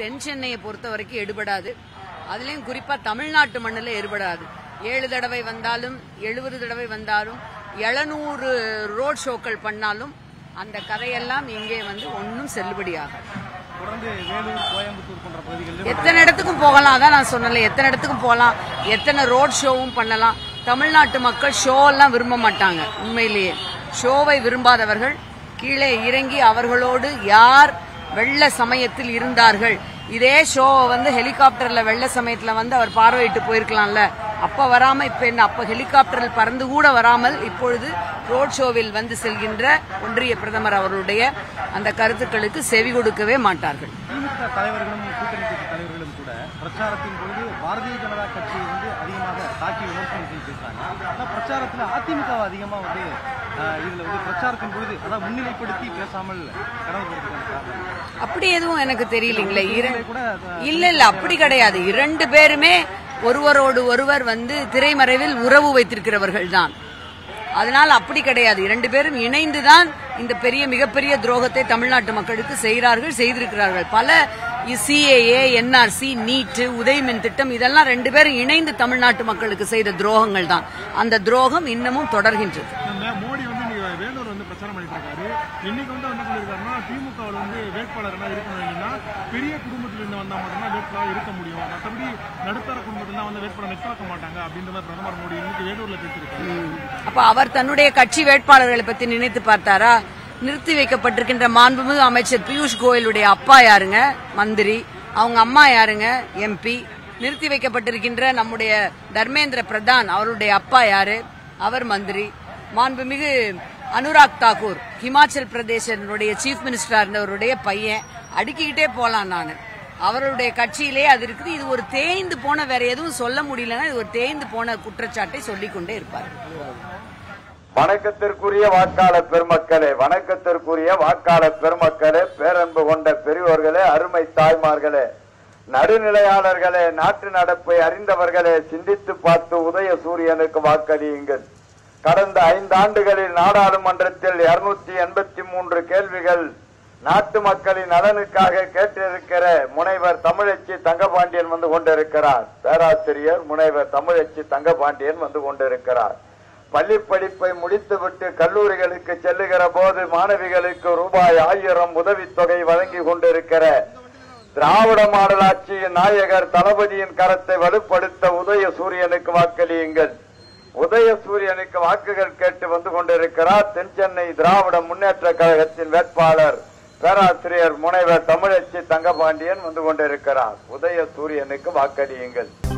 தென் சென்னையை பொறுத்த வரைக்கும் எடுபடாது அதுலயும் குறிப்பா தமிழ்நாட்டு மண்ணில் எடுபடாது ஏழு தடவை வந்தாலும் எழுபது தடவை வந்தாலும் எழுநூறு ரோட் ஷோக்கள் பண்ணாலும் அந்த கதையெல்லாம் இங்கே வந்து ஒன்றும் செல்லுபடியாகாது தொடர்ந்து வேலூர் கோயம்புத்தூர் போன்ற பகுதிகளில் எத்தனை இடத்துக்கும் போகலாம் அதான் நான் சொன்னல எத்தனை இடத்துக்கும் போகலாம் எத்தனை ரோட் ஷோவும் பண்ணலாம் தமிழ்நாட்டு மக்கள் ஷோ எல்லாம் விரும்ப மாட்டாங்க உண்மையிலேயே ஷோவை விரும்பாதவர்கள் கீழே இறங்கி அவர்களோடு யார் வெள்ள சமயத்தில் இருந்தார்கள் இதே ஷோவை வந்து ஹெலிகாப்டர்ல வெள்ள சமயத்துல வந்து அவர் பார்வையிட்டு போயிருக்கலாம்ல அப்ப வராம இப்ப என்ன அப்ப ஹெலிகாப்டரில் பறந்து கூட வராமல் இப்பொழுது ரோட் ஷோவில் வந்து செல்கின்ற ஒன்றிய பிரதமர் அவர்களுடைய அந்த கருத்துக்களுக்கு செவி கொடுக்கவே மாட்டார்கள் திமுக தலைவர்களும் கூட்டணி கட்சி தலைவர்களும் கூட பிரச்சாரத்தின் பொழுது பாரதிய ஜனதா கட்சியை வந்து அதிகமாக தாக்கி விமர்சனம் செய்து பேசுறாங்க ஆனா பிரச்சாரத்துல அதிமுக அதிகமா வந்து ஆஹ், இதுல வந்து பிரச்சாரத்தின் பொழுது அதாவது முன்னிலைப்படுத்தி பேசாமல் கடவு கொடுத்துருக்காங்க காரணம் அப்படி எதுவும் எனக்கு தெரியலீங்களே இர- கூட அஹ், இல்ல இல்ல அப்படி கிடையாது இரண்டு பேருமே ஒருவரோடு ஒருவர் வந்து திரைமறைவில் உறவு வைத்திருக்கிறவர்கள் தான் அதனால் அப்படி கிடையாது இரண்டு பேரும் இணைந்துதான் இந்த பெரிய மிகப்பெரிய துரோகத்தை தமிழ்நாட்டு மக்களுக்கு செய்கிறார்கள் செய்திருக்கிறார்கள் பல சிஏஏ என்ஆர்சி நீட் உதயமின் திட்டம் இதெல்லாம் ரெண்டு பேரும் இணைந்து தமிழ்நாட்டு மக்களுக்கு செய்த துரோகங்கள் தான் அந்த துரோகம் இன்னமும் தொடர்கின்றது நம்ம மோடி வந்து இன்னைக்கு வேலூர் வந்து பிரச்சாரம் பண்ணிட்டு இருக்காரு இன்னைக்கு வந்து என்ன சொல்லியிருக்காருன்னா திமுகவில் வந்து வேட்பாளர் என்ன இருக்கணும் அப்படின்னா பெரிய குடும்பத்துல இருந்து வந்தா மட்டும்தான் வேட்பாளர் இருக்க முடியும் மற்றபடி நடுத்தர குடும்பத்துல வந்து வேட்பாளர் நிற்பாக்க மாட்டாங்க அப்படின்ற மாதிரி பிரதமர் மோடி இன்னைக்கு வேலூர்ல பேசியிருக்காரு அப்ப அவர் தன்னுடைய கட்சி வேட்பாளர்களை பத்தி நினைத்து பார்த்தாரா நிறுத்தி வைக்கப்பட்டிருக்கின்ற மாண்புமிகு அமைச்சர் பியூஷ் கோயலுடைய அப்பா யாருங்க மந்திரி அவங்க அம்மா யாருங்க எம்பி நிறுத்தி வைக்கப்பட்டிருக்கின்ற நம்முடைய தர்மேந்திர பிரதான் அவருடைய அப்பா யாரு அவர் மந்திரி மாண்புமிகு அனுராக் தாக்கூர் ஹிமாச்சல் பிரதேசனுடைய சீஃப் மினிஸ்டரா இருந்தவருடைய பையன் அடுக்கிக்கிட்டே போலாம் நான் அவருடைய கட்சியிலே அது இருக்குது இது ஒரு தேய்ந்து போன வேற எதுவும் சொல்ல முடியலன்னா இது ஒரு தேய்ந்து போன குற்றச்சாட்டை சொல்லிக்கொண்டே இருப்பார் வணக்கத்திற்குரிய வாக்காளர் பெருமக்களே வணக்கத்திற்குரிய வாக்காளர் பெருமக்களே பேரன்பு கொண்ட பெரியோர்களே அருமை தாய்மார்களே நடுநிலையாளர்களே நாட்டு நடப்பை அறிந்தவர்களே சிந்தித்து பார்த்து உதய சூரியனுக்கு வாக்களியுங்கள் கடந்த ஐந்து ஆண்டுகளில் நாடாளுமன்றத்தில் இருநூத்தி எண்பத்தி மூன்று கேள்விகள் நாட்டு மக்களின் நலனுக்காக கேட்டிருக்கிற முனைவர் தமிழச்சி தங்கபாண்டியன் வந்து கொண்டிருக்கிறார் பேராசிரியர் முனைவர் தமிழச்சி தங்கபாண்டியன் வந்து கொண்டிருக்கிறார் பள்ளி படிப்பை முடித்துவிட்டு கல்லூரிகளுக்கு செல்லுகிற போது மாணவிகளுக்கு ரூபாய் ஆயிரம் உதவித்தொகை வழங்கி கொண்டிருக்கிற திராவிட மாடல் ஆட்சியின் நாயகர் தளபதியின் கரத்தை வலுப்படுத்த உதய சூரியனுக்கு வாக்களியுங்கள் உதய சூரியனுக்கு வாக்குகள் கேட்டு வந்து கொண்டிருக்கிறார் தென்சென்னை திராவிட முன்னேற்ற கழகத்தின் வேட்பாளர் பேராசிரியர் முனைவர் தமிழச்சி தங்கபாண்டியன் வந்து கொண்டிருக்கிறார் உதய சூரியனுக்கு வாக்களியுங்கள்